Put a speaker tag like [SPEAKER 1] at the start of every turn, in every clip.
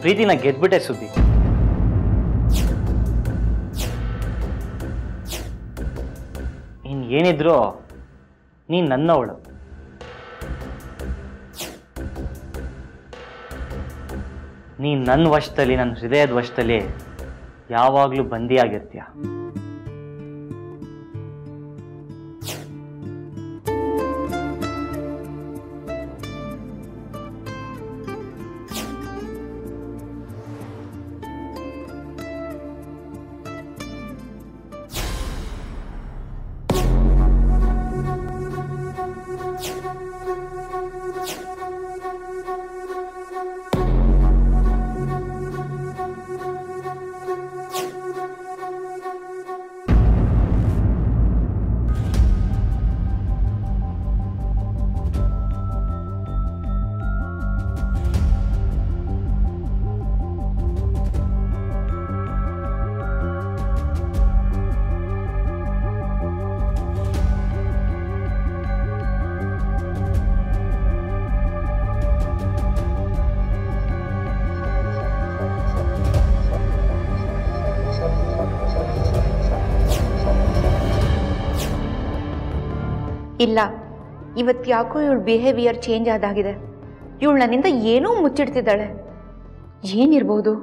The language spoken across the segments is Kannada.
[SPEAKER 1] ಪ್ರೀತಿನ ಗೆದ್ಬಿಟ್ಟೆ ಸುದ್ದಿ ಇನ್ ಏನಿದ್ರು ನೀನ್ ನನ್ನವಳು ನೀನ್ ನನ್ನ ವಶದಲ್ಲಿ ನನ್ನ ಹೃದಯದ ವಶದಲ್ಲಿ ಯಾವಾಗಲೂ ಬಂದಿಯಾಗಿರ್ತೀಯ
[SPEAKER 2] ಇಲ್ಲ ಇವತ್ತು ಯಾಕೋ ಇವಳ ಬಿಹೇವಿಯರ್ ಚೇಂಜ್ ಆದಾಗಿದೆ ಇವಳು ನನ್ನಿಂದ ಏನೋ ಮುಚ್ಚಿಡ್ತಿದ್ದಾಳೆ ಏನಿರ್ಬೋದು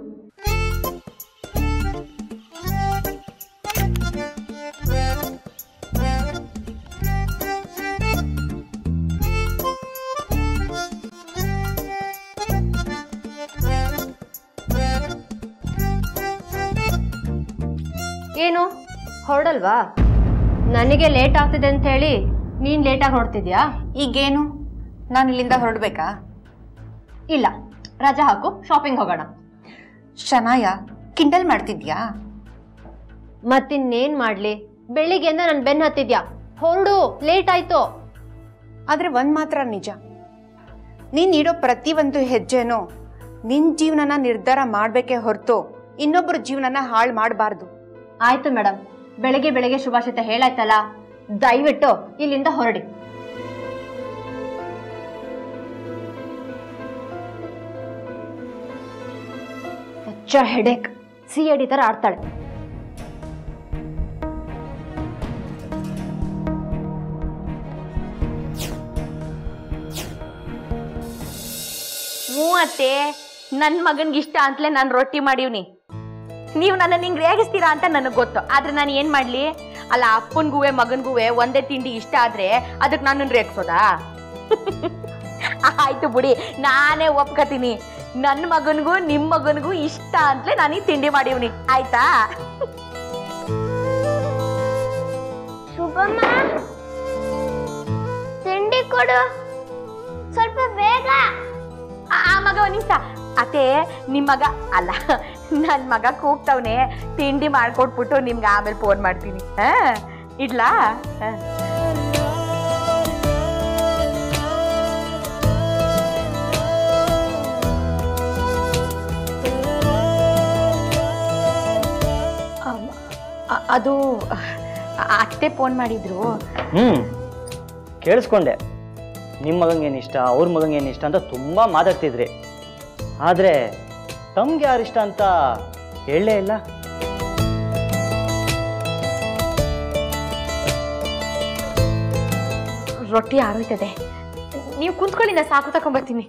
[SPEAKER 3] ಏನು ಹೊರಡಲ್ವಾ ನನಗೆ ಲೇಟ್ ಆಗ್ತಿದೆ ಅಂತ ಹೇಳಿ ನೀನು ಲೇಟಾಗಿ ಹೊರಡ್ತಿದ್ಯಾ
[SPEAKER 2] ಈಗೇನು ನಾನು ಇಲ್ಲಿಂದ ಹೊರಡ್ಬೇಕಾ
[SPEAKER 3] ಇಲ್ಲ ರಜಾ ಹಾಕು ಶಾಪಿಂಗ್ ಹೋಗೋಣ
[SPEAKER 2] ಶನಾಯ ಕಿಂಡಲ್ ಮಾಡ್ತಿದ್ಯಾ
[SPEAKER 3] ಮತ್ತಿನ್ನೇನ್ ಮಾಡ್ಲಿ ಬೆಳಿಗ್ಗೆಯಿಂದ ನನ್ ಬೆನ್ ಹತ್ತಿದ್ಯಾ ಹೊರಡು ಲೇಟ್ ಆಯ್ತು
[SPEAKER 2] ಆದರೆ ಒಂದು ಮಾತ್ರ ನಿಜ ನೀನು ನೀಡೋ ಪ್ರತಿಯೊಂದು ಹೆಜ್ಜೆನೂ ನಿನ್ನ ಜೀವನನ ನಿರ್ಧಾರ ಮಾಡಬೇಕೇ ಹೊರತು ಇನ್ನೊಬ್ಬರ ಜೀವನನ ಹಾಳು ಮಾಡಬಾರ್ದು
[SPEAKER 3] ಆಯ್ತು ಮೇಡಮ್ ಬೆಳಗ್ಗೆ ಬೆಳಗ್ಗೆ ಶುಭಾಷಿತ ಹೇಳಾಯ್ತಲ್ಲ ದಯವಿಟ್ಟು ಇಲ್ಲಿಂದ ಹೊರಡಿ ಹೆಡೆಕ್ ಸಿ ಎಡಿ ತರ ಆಡ್ತಾಳೆ
[SPEAKER 4] ಹ್ಞೂ ಅತ್ತೆ ನನ್ನ ಮಗನ್ಗೆ ಇಷ್ಟ ಅಂತಲೇ ನಾನು ರೊಟ್ಟಿ ಮಾಡೀವ್ನಿ ನೀವು ನನ್ನ ಹಿಂಗೆ ರೇಗಿಸ್ತೀರಾ ಅಂತ ನನಗೆ ಗೊತ್ತು ಆದ್ರೆ ನಾನು ಏನು ಮಾಡಲಿ ಅಲ್ಲ ಅಪ್ಪನಿಗೂವೆ ಮಗನಿಗೂವೆ ಒಂದೇ ತಿಂಡಿ ಇಷ್ಟ ಆದ್ರೆ ಅದಕ್ಕೆ ನನ್ನನ್ನು ರೇಗಿಸೋದಾ ಆಯ್ತು ಬಿಡಿ ನಾನೇ ಒಪ್ಕೋತೀನಿ ನನ್ನ ಮಗನಿಗೂ ನಿಮ್ಮ ಮಗನಿಗೂ ಇಷ್ಟ ಅಂತಲೇ ನಾನು ಈ ತಿಂಡಿ ಮಾಡೀವ್ನಿ ಆಯ್ತಾ
[SPEAKER 5] ಶುಭಮ್ಮ ತಿಂಡಿ ಕೊಡು ಸ್ವಲ್ಪ ಬೇಗ
[SPEAKER 4] ಆ ಆ ಮಗ ಒಂದ್ ನಿಮಿಷ ಅತ್ತೆ ನಿಮ್ಮ ಮಗ ಅಲ್ಲ ನನ್ನ ಮಗ ಕೂಗ್ತವ್ನೆ ತಿಂಡಿ ಮಾಡ್ಕೊಟ್ಬಿಟ್ಟು ನಿಮ್ಗೆ ಆಮೇಲೆ ಫೋನ್ ಮಾಡ್ತೀನಿ ಹಾ ಇಡ್ಲಾ ಹಾ. ಅಮ್, ಅ- ಅದು ಅ- ಅತ್ತೆ ಫೋನ್ ಮಾಡಿದ್ರು
[SPEAKER 1] ಹ್ಮ್ ಕೇಳಿಸ್ಕೊಂಡೆ ನಿಮ್ಮ ಮಗಂಗೆ ಏನಿಷ್ಟ ಅವ್ರ ಮಗಂಗೆ ಏನಿಷ್ಟ ಅಂತ ತುಂಬಾ ಮಾತಾಡ್ತಿದ್ರಿ ಆದ್ರೆ ತಮ್ಗೆ ಯಾರಿಷ್ಟ ಅಂತ ಹೇಳಲೇ ಇಲ್ಲ
[SPEAKER 4] ರೊಟ್ಟಿ ಆರೋಯ್ತದೆ ನೀವು ಕುಂತ್ಕೊಳ್ಳಿ ನಾ ಸಾಕು ತಕೊಂಬರ್ತೀನಿ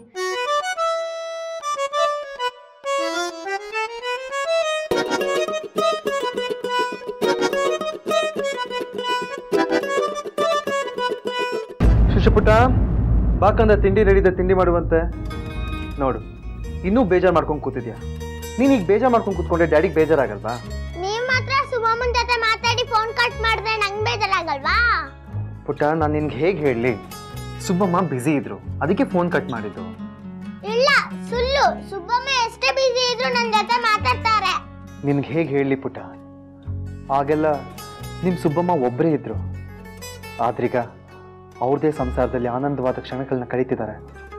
[SPEAKER 6] ಶಿಶುಪುಟ ಬಾಕಂದ ತಿಂಡಿ ರೆಡಿದ ತಿಂಡಿ ಮಾಡುವಂತೆ ನೋಡು ಇನ್ನೂ ಬೇಜಾರು ಮಾಡ್ಕೊಂಡು ಕೂತಿದ್ಯಾ ನೀನು ಈಗ ಬೇಜಾರು ಮಾಡ್ಕೊಂಡು ಕೂತ್ಕೊಂಡೆ ಡ್ಯಾಡಿಗೆ ಬೇಜಾರಾಗಲ್ವಾ
[SPEAKER 5] ನೀವ್ ಮಾತ್ರ ಶುಭಮ್ಮನ್ ಜೊತೆ ಮಾತಾಡಿ ಫೋನ್ ಕಟ್ ಮಾಡಿದ್ರೆ ನಂಗ್ ಬೇಜಾರಾಗಲ್ವಾ
[SPEAKER 6] ಪುಟ್ಟ ನಾನು ನಿನ್ಗೆ ಹೇಗೆ ಹೇಳಲಿ ಸುಬ್ಬಮ್ಮ ಬ್ಯುಸಿ ಇದ್ರು ಅದಕ್ಕೆ ಫೋನ್ ಕಟ್ ಮಾಡಿದ್ದು
[SPEAKER 5] ಇಲ್ಲ ಸುಳ್ಳು ಶುಭಮ್ಮ ಎಷ್ಟೇ ಬಿಸಿ ಇದ್ರು ನನ್ ಜೊತೆ ಮಾತಾಡ್ತಾರೆ
[SPEAKER 6] ನಿನ್ಗೆ ಹೇಗೆ ಹೇಳಲಿ ಪುಟ್ಟ ಆಗೆಲ್ಲ ನಿಮ್ಮ ಸುಬ್ಬಮ್ಮ ಒಬ್ಬರೇ ಇದ್ರು ಆದ್ರೀಗ ಅವ್ರದೇ ಸಂಸಾರದಲ್ಲಿ ಆನಂದವಾದ ಕ್ಷಣಗಳನ್ನ ಕಳೀತಿದ್ದಾರೆ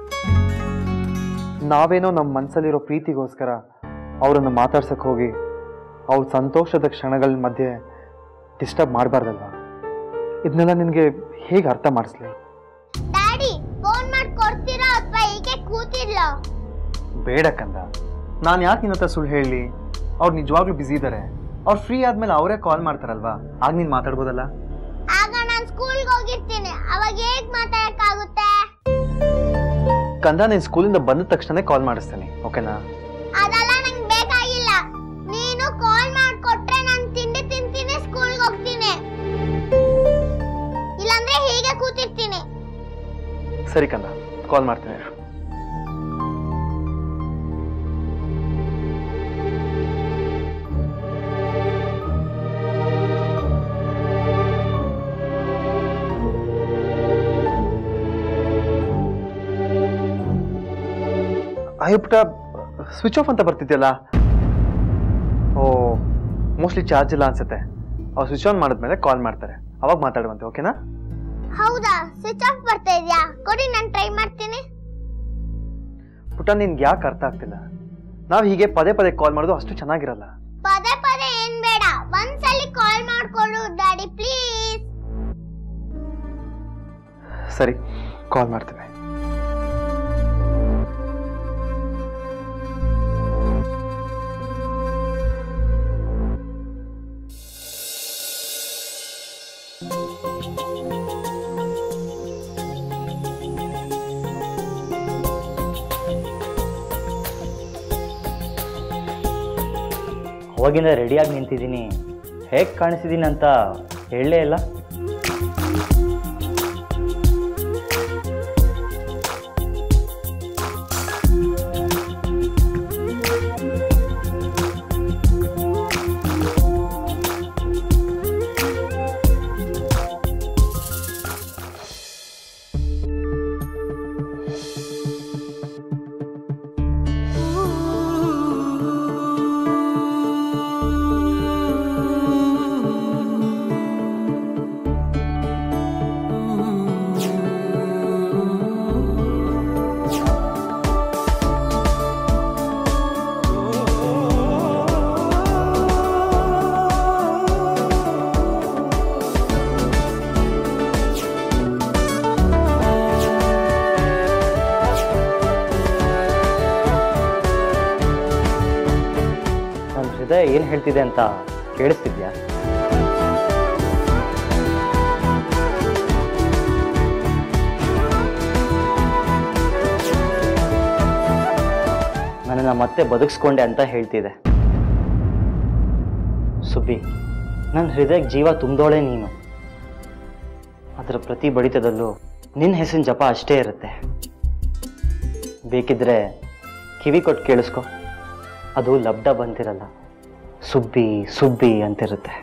[SPEAKER 6] ನಾವೇನೋ ನಮ್ಮ ಮನಸ್ಸಲ್ಲಿರೋ ಪ್ರೀತಿಗೋಸ್ಕರ ಅವರನ್ನು ಮಾತಾಡ್ಸಕ್ಕೆ ಹೋಗಿ ಅವ್ರ ಸಂತೋಷದ ಕ್ಷಣಗಳ ಮಧ್ಯೆ ಡಿಸ್ಟರ್ಬ್ ಮಾಡಬಾರ್ದಲ್ವಾ ಇದನ್ನೆಲ್ಲ ನಿನಗೆ ಹೇಗೆ ಅರ್ಥ ಮಾಡಿಸ್ಲಿ
[SPEAKER 5] ಡ್ಯಾಡಿ ಫೋನ್ ಮಾಡಿ ಕೊಡ್ತೀರಾ ಅಥವಾ ಹೀಗೆ ಕೂತಿಲ್ಲ
[SPEAKER 6] ಬೇಡ ಕಂದ ನಾನು ಯಾಕೆ ನಿನ್ನ ಹತ್ರ ಸುಳ್ಳು ಹೇಳಿ ಅವ್ರು ನಿಜವಾಗ್ಲೂ ಬ್ಯುಸಿ ಇದ್ದಾರೆ ಅವ್ರು ಫ್ರೀ ಆದ್ಮೇಲೆ ಅವರೇ ಕಾಲ್ ಮಾಡ್ತಾರಲ್ವಾ ಆಗ ನೀನು ಮಾತಾಡ್ಬೋದಲ್ಲ
[SPEAKER 5] ಆಗ ನಾನು ಸ್ಕೂಲ್ಗೆ ಹೋಗಿರ್ತೀನಿ ಅವಾಗ ಹೇಗ್ ಮಾತಾಡಕ್ಕಾಗುತ್ತೆ
[SPEAKER 6] ಕಂದ ನೀನು ಸ್ಕೂಲಿಂದ ಬಂದ ತಕ್ಷಣ ಕಾಲ್ ಮಾಡಿಸ್ತೇನೆ ಓಕೆನಾ
[SPEAKER 5] ಅದೆಲ್ಲ ನಂಗೆ ಬೇಕಾಗಿಲ್ಲ ನೀನು ಕಾಲ್ ಮಾಡ್ಕೊಟ್ರೆ ನಾನು ತಿಂಡಿ ತಿಂತೀನಿ ಸ್ಕೂಲ್ಗೆ ಹೋಗ್ತೀನಿ ಇಲ್ಲಾಂದ್ರೆ ಹೀಗೆ ಕೂತಿರ್ತೀನಿ
[SPEAKER 6] ಸರಿ ಕಂದ ಕಾಲ್ ಮಾಡ್ತೇನೆ ಇರು. ಅಯ್ಯೋ ಪುಟ ಸ್ವಿಚ್ ಆಫ್ ಅಂತ ಬರ್ತಿದ್ಯಲ್ಲ ಓ ಮೋಸ್ಟ್ಲಿ ಚಾರ್ಜ್ ಇಲ್ಲ ಅನ್ಸುತ್ತೆ ಅವ್ರು ಸ್ವಿಚ್ ಆನ್ ಮಾಡಿದ್ಮೇಲೆ ಕಾಲ್ ಮಾಡ್ತಾರೆ ಅವಾಗ ಮಾತಾಡುವಂತೆ ಓಕೆನಾ
[SPEAKER 5] ಹೌದಾ ಸ್ವಿಚ್ ಆಫ್ ಬರ್ತಾ ಇದೆಯಾ ಕೊಡಿ ನಾನು ಟ್ರೈ ಮಾಡ್ತೀನಿ
[SPEAKER 6] ಪುಟ ನಿನ್ಗೆ ಯಾಕೆ ಅರ್ಥ ಆಗ್ತಿಲ್ಲ ನಾವು ಹೀಗೆ ಪದೇ ಪದೇ ಕಾಲ್ ಮಾಡೋದು ಅಷ್ಟು ಚೆನ್ನಾಗಿರಲ್ಲ
[SPEAKER 5] ಪದೇ ಪದೇ ಏನ್ ಬೇಡ ಒಂದ್ಸಲಿ ಕಾಲ್ ಮಾಡ್ಕೊಡು ಡ್ಯಾಡಿ ಪ್ಲೀಸ್
[SPEAKER 6] ಸರಿ ಕಾಲ್ ಮಾಡ್ತೇನೆ
[SPEAKER 1] ಅವಾಗಿಂದ ರೆಡಿಯಾಗಿ ನಿಂತಿದ್ದೀನಿ ಹೇಗೆ ಕಾಣಿಸಿದ್ದೀನಿ ಅಂತ ಹೇಳಲೇ ಇಲ್ಲ ನನ್ನ ಹೃದಯ ಏನು ಹೇಳ್ತಿದೆ ಅಂತ ಕೇಳಿಸ್ತಿದ್ಯಾ ನನ್ನನ್ನು ಮತ್ತೆ ಬದುಕಿಸ್ಕೊಂಡೆ ಅಂತ ಹೇಳ್ತಿದೆ ಸುಬ್ಬಿ ನನ್ನ ಹೃದಯಕ್ಕೆ ಜೀವ ತುಂಬೋಳೆ ನೀನು ಅದರ ಪ್ರತಿ ಬಡಿತದಲ್ಲೂ ನಿನ್ನ ಹೆಸರಿನ ಜಪ ಅಷ್ಟೇ ಇರುತ್ತೆ ಬೇಕಿದ್ರೆ ಕಿವಿ ಕೊಟ್ಟು ಕೇಳಿಸ್ಕೊ ಅದು ಲಬ್ಧ ಬಂತಿರಲ್ಲ ಸುಬ್ಬಿ ಸುಬ್ಬಿ ಅಂತಿರುತ್ತೆ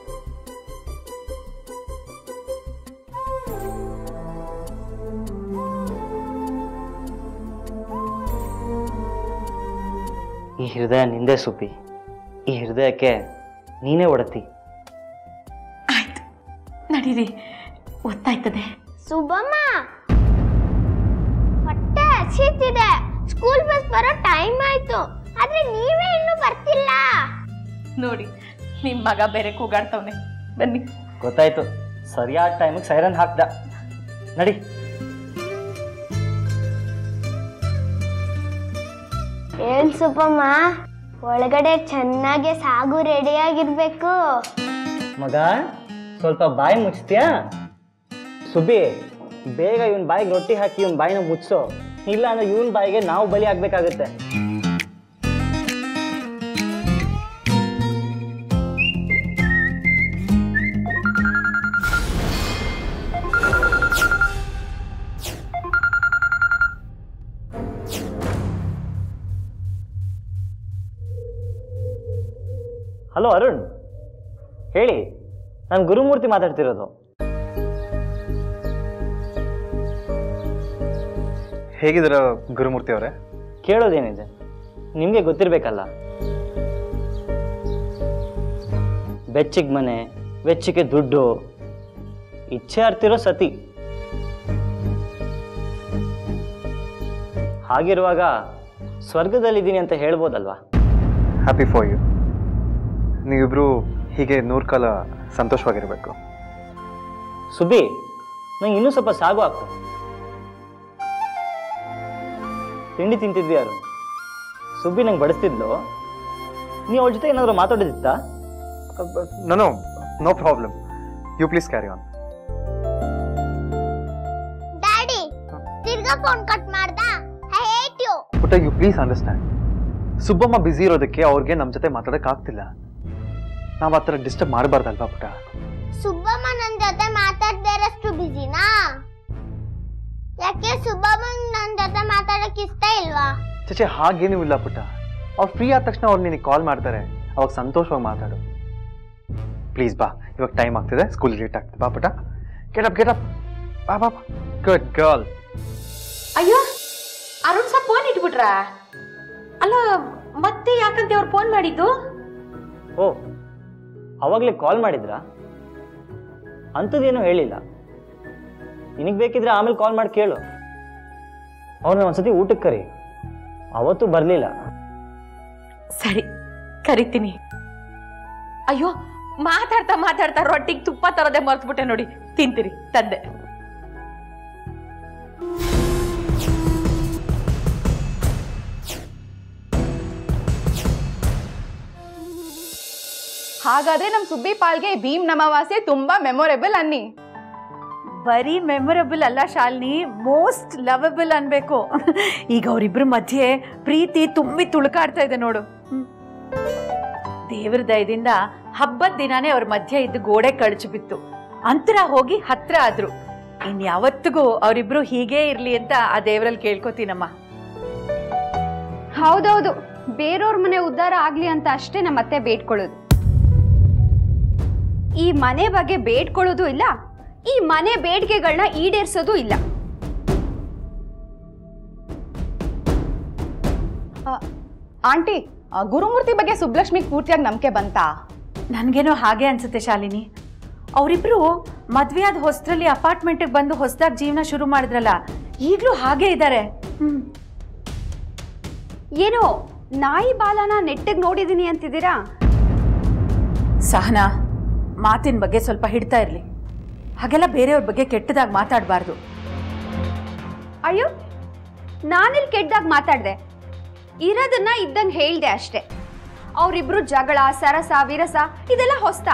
[SPEAKER 1] ಈ ಹೃದಯ ನಿಂದೆ ಸುಬ್ಬಿ ಈ ಹೃದಯಕ್ಕೆ ನೀನೇ ಒಡತಿ
[SPEAKER 4] ಆಯ್ತು ನಡೀರಿ ಗೊತ್ತಾಯ್ತದೆ
[SPEAKER 5] ಸುಬ್ಬಮ್ಮ ಹೊಟ್ಟೆ ಹಸಿತಿದೆ ಸ್ಕೂಲ್ ಬಸ್ ಬರೋ ಟೈಮ್ ಆಯ್ತು ಆದ್ರೆ ನೀವೇ ಇನ್ನೂ ಬರ್ತಿಲ್ಲ
[SPEAKER 4] ನೋಡಿ ನಿಮ್ಮ ಮಗ ಬೇರೆ ಕೂಗಾಡ್ತವ್ನೆ ಬನ್ನಿ
[SPEAKER 1] ಗೊತ್ತಾಯ್ತು ಸರಿಯಾದ ಟೈಮಿಗೆ ಸೈರನ್ ಹಾಕ್ದ ನಡಿ
[SPEAKER 5] ಏನ್ ಸುಬ್ಬಮ್ಮ ಒಳಗಡೆ ಚೆನ್ನಾಗಿ ಸಾಗು ರೆಡಿಯಾಗಿರ್ಬೇಕು
[SPEAKER 1] ಮಗ ಸ್ವಲ್ಪ ಬಾಯಿ ಮುಚ್ತೀಯಾ ಸುಬ್ಬಿ ಬೇಗ ಇವನ್ ಬಾಯಿಗೆ ರೊಟ್ಟಿ ಹಾಕಿ ಇವನ್ ಬಾಯಿನ ಮುಚ್ಚೋ ಇಲ್ಲ ಅಂದ್ರೆ ಇವನ್ ಬಾಯಿಗೆ ನಾವು ಬಲಿ ಆಗ್ಬೇಕಾಗತ್ತೆ ಹಲೋ ಅರುಣ್ ಹೇಳಿ ನಾನು ಗುರುಮೂರ್ತಿ ಮಾತಾಡ್ತಿರೋದು
[SPEAKER 6] ಹೇಗಿದ್ದೀರ ಗುರುಮೂರ್ತಿ ಅವರೇ
[SPEAKER 1] ಕೇಳೋದೇನಿದೆ ನಿಮಗೆ ಗೊತ್ತಿರಬೇಕಲ್ಲ ಬೆಚ್ಚಿಗೆ ಮನೆ ವೆಚ್ಚಕ್ಕೆ ದುಡ್ಡು ಇಚ್ಛೆ ಅರ್ತಿರೋ ಸತಿ ಹಾಗಿರುವಾಗ ಸ್ವರ್ಗದಲ್ಲಿದ್ದೀನಿ ಅಂತ ಹೇಳ್ಬೋದಲ್ವಾ
[SPEAKER 6] ಹ್ಯಾಪಿ ಫಾರ್ ಯು ನೀವಿಬ್ರು ಹೀಗೆ ನೂರು ಕಾಲ ಸಂತೋಷವಾಗಿರಬೇಕು
[SPEAKER 1] ಸುಬ್ಬಿ ನಂಗೆ ಇನ್ನೂ ಸ್ವಲ್ಪ ಸಾಗು ಆಗ್ತು ತಿಂಡಿ ತಿಂತಿದ್ವಿ ಯಾರು ಸುಬ್ಬಿ ನಂಗೆ ಬಡಿಸ್ತಿದ್ಲು ನೀವು ಅವಳ ಜೊತೆ ಏನಾದರೂ ಮಾತಾಡೋದಿತ್ತಾ
[SPEAKER 6] no no problem you please carry on
[SPEAKER 5] daddy ತಿರ್ಗಾ ಫೋನ್ ಕಟ್ ಮಾಡ್ದ ಐ ಹೇಟ್ ಯು
[SPEAKER 6] ಪುಟ್ಟ you please understand Subbamma busy ಇರೋದಕ್ಕೆ ಅವ್ರಿಗೆ ನಮ್ಮ ಜೊತೆ ಮಾತಾಡಕ್ ಆಗ್ತಿಲ್ಲ ನಾವು ಆ ಥರ ಡಿಸ್ಟರ್ಬ್ ಮಾಡಬಾರ್ದಲ್ವಾ ಪುಟ್ಟ
[SPEAKER 5] ಸುಬ್ಬಮ್ಮ ನನ್ ಜೊತೆ ಮಾತಾಡ್ದೇ ಇರೋಷ್ಟು ಬಿಸಿನಾ ಯಾಕೆ ಸುಬ್ಬಮ್ಮಂಗ್ ನನ್ ಜೊತೆ ಮಾತಾಡಕ್ ಇಷ್ಟ ಇಲ್ವಾ
[SPEAKER 6] ಚಚೆ ಹಾಗೇನೂ ಇಲ್ಲ ಪುಟ್ಟ ಅವ್ರು ಫ್ರೀ ಆದ ತಕ್ಷಣ ಅವ್ರು ನಿನಗೆ ಕಾಲ್ ಮಾಡ್ತಾರೆ ಅವಾಗ ಸಂತೋಷವಾಗಿ ಮಾತಾಡು ಪ್ಲೀಸ್ ಬಾ ಇವಾಗ ಟೈಮ್ ಆಗ್ತಿದೆ ಸ್ಕೂಲ್ ಲೇಟ್ ಆಗ್ತದೆ ಬಾ ಪುಟ್ಟ ಗೆಟಪ್ ಗೆಟಪ್ ಬಾ ಬಾ ಗುಡ್ ಗರ್ಲ್
[SPEAKER 4] ಅಯ್ಯೋ ಅರುಣ್ ಸಹ ಫೋನ್ ಇಟ್ಬಿಟ್ರಾ ಅಲ್ಲ ಮತ್ತೆ ಯಾಕಂತೆ ಅವ್ರು ಫೋನ್ ಮಾಡಿದ್ದು
[SPEAKER 1] ಓ ಅವಾಗಲೇ ಕಾಲ್ ಮಾಡಿದ್ರಾ ಅಂಥದ್ದೇನೂ ಹೇಳಿಲ್ಲ ನಿನಗೆ ಬೇಕಿದ್ರೆ ಆಮೇಲೆ ಕಾಲ್ ಮಾಡಿ ಕೇಳು ಅವ್ರನ್ನ ಒಂದ್ಸತಿ ಊಟಕ್ಕೆ ಕರಿ ಅವತ್ತು ಬರಲಿಲ್ಲ
[SPEAKER 4] ಸರಿ ಕರಿತೀನಿ ಅಯ್ಯೋ ಮಾತಾಡ್ತಾ ಮಾತಾಡ್ತಾ ರೊಟ್ಟಿಗೆ ತುಪ್ಪ ತರೋದೇ ಮರ್ತ್ಬಿಟ್ಟೆ ನೋಡಿ ತಿಂತೀರಿ ತಂದೆ
[SPEAKER 7] ಹಾಗಾದ್ರೆ ನಮ್ ಸುಬ್ಬಿ ಪಾಲ್ಗೆ ಭೀಮ್ ಅಮಾವಾಸ್ಯೆ ತುಂಬಾ ಮೆಮೊರೇಬಲ್ ಅನ್ನಿ
[SPEAKER 8] ಬರೀ ಮೆಮೊರಬಲ್ ಅಲ್ಲ ಶಾಲಿನಿ ಮೋಸ್ಟ್ ಲವಬಲ್ ಅನ್ಬೇಕು ಈಗ ಅವರಿಬ್ಬರ ಮಧ್ಯೆ ಪ್ರೀತಿ ತುಂಬಿ ತುಳುಕಾಡ್ತಾ ಇದೆ ನೋಡು ಹ್ಮ್. ದೇವ್ರ ದಯದಿಂದ ಹಬ್ಬದ ದಿನಾನೇ ಅವ್ರ ಮಧ್ಯೆ ಇದ್ದು ಗೋಡೆ ಕಳಚು ಬಿತ್ತು ಅಂತರ ಹೋಗಿ ಹತ್ರ ಆದ್ರು ಇನ್ಯಾವತ್ತಿಗೂ ಅವರಿಬ್ರು ಹೀಗೇ ಇರ್ಲಿ ಅಂತ ಆ ದೇವರಲ್ಲಿ ಕೇಳ್ಕೊತೀನಮ್ಮ
[SPEAKER 3] ಹೌದೌದು ಬೇರೆಯವ್ರ ಮನೆ ಉದ್ಧಾರ ಆಗ್ಲಿ ಅಂತ ಅಷ್ಟೇ ನಮ್ಮ ಅತ್ತೆ ಬೇಡ್ಕೊಳ್ಳೋದು ಈ ಮನೆ ಬಗ್ಗೆ ಬೇಡ್ಕೊಳ್ಳೋದು ಇಲ್ಲ ಈ ಮನೆ ಬೇಡಿಕೆಗಳನ್ನ ಈಡೇರಿಸೋದು ಇಲ್ಲ
[SPEAKER 7] ಆಂಟಿ ಆ, ಗುರುಮೂರ್ತಿ ಬಗ್ಗೆ ಸುಬ್ಲಕ್ಷ್ಮಿಗೆ ಪೂರ್ತಿಯಾಗಿ ನಂಬಿಕೆ ಬಂತಾ
[SPEAKER 8] ನನಗೇನೋ ಹಾಗೆ ಅನ್ಸುತ್ತೆ ಶಾಲಿನಿ ಅವರಿಬ್ರು ಮದ್ವೆ ಆದ ಹೊಸದ್ರಲ್ಲಿ ಅಪಾರ್ಟ್ಮೆಂಟಿಗೆ ಬಂದು ಹೊಸದಾಗಿ ಜೀವನ ಶುರು ಮಾಡಿದ್ರಲ್ಲ ಈಗಲೂ ಹಾಗೆ ಇದ್ದಾರೆ ಹ್ಮ್
[SPEAKER 3] ಏನೋ ನಾಯಿ ಬಾಲನ ನೆಟ್ಟಿಗೆ ನೋಡಿದೀನಿ ಅಂತಿದ್ದೀರಾ
[SPEAKER 8] ಸಹನಾ ಮಾತಿನ ಬಗ್ಗೆ ಸ್ವಲ್ಪ ಹಿಡ್ತಾ ಇರಲಿ ಹಾಗೆಲ್ಲ ಬೇರೆಯವ್ರ ಬಗ್ಗೆ ಕೆಟ್ಟದಾಗಿ ಮಾತಾಡಬಾರ್ದು
[SPEAKER 3] ಅಯ್ಯೋ ನಾನಿಲ್ಲಿ ಕೆಟ್ಟದಾಗ ಮಾತಾಡ್ದೆ ಇರೋದನ್ನ ಇದ್ದಂಗೆ ಹೇಳ್ದೆ ಅಷ್ಟೆ ಅವರಿಬ್ರು ಜಗಳ ಸರಸ ವಿರಸ ಇದೆಲ್ಲ ಹೊಸ್ತ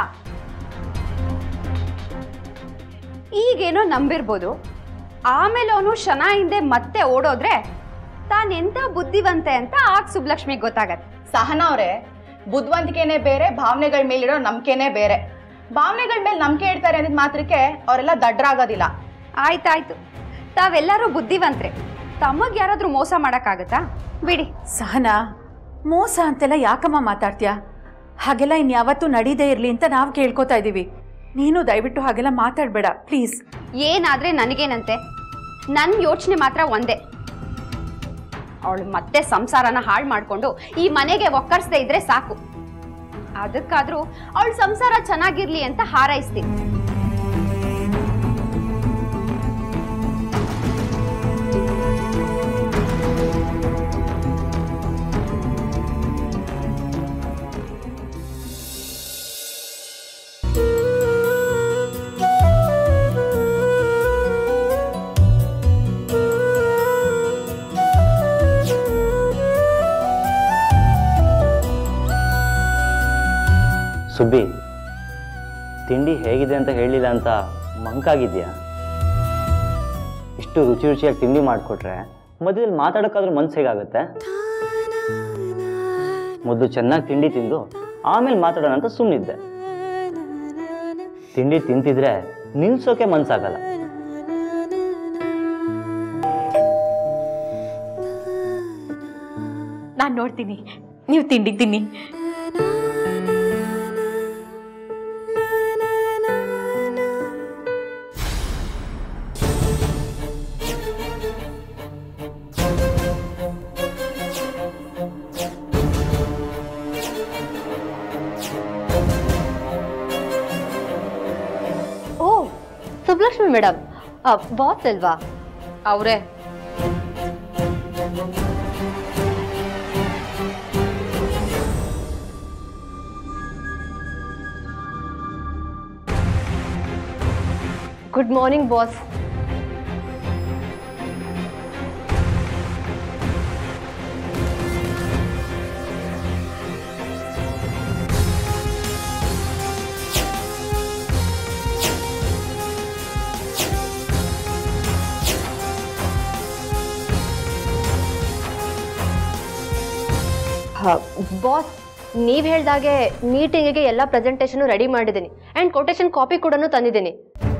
[SPEAKER 3] ಈಗೇನೋ ನಂಬಿರ್ಬೋದು ಆಮೇಲೆ ಅವನು ಶನ ಹಿಂದೆ ಮತ್ತೆ ಓಡೋದ್ರೆ ತಾನೆಂತ ಬುದ್ಧಿವಂತೆ ಅಂತ ಆಗ ಸುಬ್ಲಕ್ಷ್ಮಿಗೆ ಗೊತ್ತಾಗತ್ತೆ
[SPEAKER 7] ಸಹನಾ ಅವರೇ ಬುದ್ಧಿವಂತಿಕೆನೇ ಬೇರೆ ಭಾವನೆಗಳ ಮೇಲಿರೋ ನಂಬಿಕೆನೇ ಬೇರೆ ಭಾವನೆಗಳ ಮೇಲೆ ನಂಬಿಕೆ ಇಡ್ತಾರೆ ಅಂದಿದ್ ಮಾತ್ರಕ್ಕೆ ಅವರೆಲ್ಲ ದಡ್ಡರಾಗೋದಿಲ್ಲ
[SPEAKER 3] ಆಯ್ತಾಯ್ತು ತಾವೆಲ್ಲರೂ ಬುದ್ಧಿವಂತ್ರೆ ತಮಗ್ ಯಾರಾದ್ರೂ ಮೋಸ ಮಾಡಕ್ಕಾಗತ್ತಾ ಬಿಡಿ
[SPEAKER 8] ಸಹನಾ ಮೋಸ ಅಂತೆಲ್ಲ ಯಾಕಮ್ಮ ಮಾತಾಡ್ತೀಯಾ ಹಾಗೆಲ್ಲ ಇನ್ಯಾವತ್ತೂ ನಡೀದೇ ಇರಲಿ ಅಂತ ನಾವು ಕೇಳ್ಕೊತಾ ಇದ್ದೀವಿ ನೀನು ದಯವಿಟ್ಟು ಹಾಗೆಲ್ಲ ಮಾತಾಡಬೇಡ ಪ್ಲೀಸ್
[SPEAKER 3] ಏನಾದ್ರೆ ನನಗೇನಂತೆ ನನ್ನ ಯೋಚನೆ ಮಾತ್ರ ಒಂದೇ ಅವಳು ಮತ್ತೆ ಸಂಸಾರನ ಹಾಳು ಮಾಡ್ಕೊಂಡು ಈ ಮನೆಗೆ ಒಕ್ಕರ್ಸ್ದೇ ಇದ್ರೆ ಸಾಕು ಅದಕ್ಕಾದ್ರೂ ಅವಳ ಸಂಸಾರ ಚೆನ್ನಾಗಿರ್ಲಿ ಅಂತ ಹಾರೈಸ್ತೀನಿ
[SPEAKER 1] ಸುಬ್ಬಿ ತಿಂಡಿ ಹೇಗಿದೆ ಅಂತ ಹೇಳಿಲ್ಲ ಅಂತ ಮಂಕಾಗಿದ್ಯಾ ಇಷ್ಟು ರುಚಿ ರುಚಿಯಾಗಿ ತಿಂಡಿ ಮಾಡಿಕೊಟ್ರೆ ಮಧ್ಯದಲ್ಲಿ ಮಾತಾಡೋಕ್ಕಾದ್ರೂ ಮನ್ಸು ಹೇಗಾಗುತ್ತೆ ಮೊದಲು ಚೆನ್ನಾಗಿ ತಿಂಡಿ ತಿಂದು ಆಮೇಲೆ ಮಾತಾಡೋಣ ಅಂತ ಸುಮ್ಮನಿದ್ದೆ ತಿಂಡಿ ತಿಂತಿದ್ರೆ ನಿಲ್ಸೋಕೆ ಮನ್ಸಾಗಲ್ಲ
[SPEAKER 8] ನಾನು ನೋಡ್ತೀನಿ ನೀವು ತಿಂಡಿ ತಿನ್ನಿ
[SPEAKER 3] ಓ ಸುಬ್ಲಕ್ಷ್ಮಿ ಮೇಡಮ್ ಬಾಸ್ ಅಲ್ವಾ
[SPEAKER 4] ಅವರೇ
[SPEAKER 3] ಗುಡ್ ಮಾರ್ನಿಂಗ್ ಬಾಸ್
[SPEAKER 9] ಬಾಸ್ ನೀವು ಹೇಳ್ದಾಗೆ ಮೀಟಿಂಗಿಗೆ ಎಲ್ಲ ಪ್ರೆಸೆಂಟೇಷನು ರೆಡಿ ಮಾಡಿದ್ದೀನಿ ಆ್ಯಂಡ್ ಕೊಟೇಶನ್ ಕಾಪಿ ಕೂಡ ತಂದಿದ್ದೀನಿ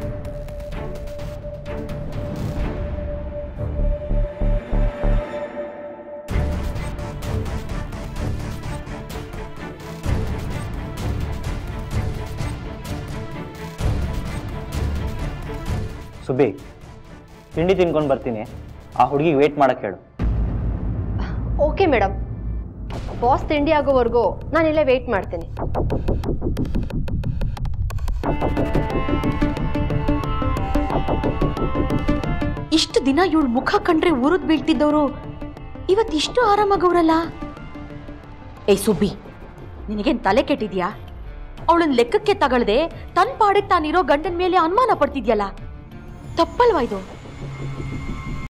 [SPEAKER 1] ಸುಬ್ಬಿ ತಿಂಡಿ ತಿನ್ಕೊಂಡು ಬರ್ತೀನಿ ಆ ಹುಡುಗಿಗೆ ವೇಟ್ ಮಾಡಕ್ಕೆ ಹೇಳು
[SPEAKER 9] ಓಕೆ ಮೇಡಮ್ ಬಾಸ್ ತಿಂಡಿ ಆಗೋವರೆಗೂ ನಾನು ಇಲ್ಲೇ ವೆಯ್ಟ್ ಮಾಡ್ತೀನಿ
[SPEAKER 4] ಇಷ್ಟು ದಿನ ಇವಳು ಮುಖ ಕಂಡ್ರೆ ಉರಿದ್ ಬೀಳ್ತಿದ್ದವರು ಇವತ್ತು ಇಷ್ಟು ಆರಾಮಾಗವ್ರಲ್ಲ ಏಯ್ ಸುಬ್ಬಿ ನಿನಗೇನ್ ತಲೆ ಕೆಟ್ಟಿದ್ಯಾ ಅವಳನ್ನ ಲೆಕ್ಕಕ್ಕೆ ತಗೊಳ್ದೆ ತನ್ನ ಪಾಡಿಗೆ ತಾನಿರೋ ಗಂಡನ ಮೇಲೆ ಅನುಮಾನ ಪಡ್ತಿದ್ಯಲ್ಲ ತಪ್ಪಲ್ವಾ ಇದು